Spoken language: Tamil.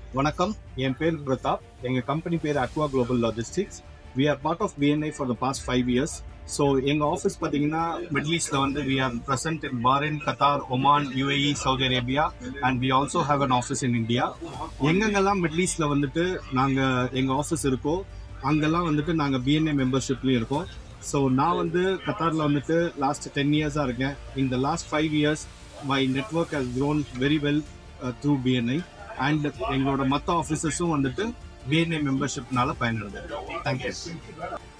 வணக்கம் என் பேர் பிரதாப் எங்க கம்பெனி பேர் Aqua Global Logistics we are part of BNI for the past five years so எங்க ஆஃபீஸ் பார்த்தீங்கன்னா மிடில் ஈஸ்ட்ல வந்து we are present in foreign Qatar Oman UAE Saudi Arabia and we also have an office in India எங்கெங்கெல்லாம் மிடில் ஈஸ்ட்ல வந்துட்டு நாங்க எங்க ஆஃபீஸ் இருக்கோ அங்கெல்லாம் வந்துட்டு நாங்க பிஎன்ஐ மெம்பர்ஷிப்லயும் இருக்கோம் ஸோ நான் வந்து கத்தார்ல வந்துட்டு லாஸ்ட் டென் இயர்ஸா இருக்கேன் இந்த last five years my network has grown very well through BNI and எங்களோட மற்ற ஆஃபீஸர்ஸும் வந்துட்டு பிஎன்ஐ மெம்பர்ஷிப்னால பயனடைது தேங்க்யூ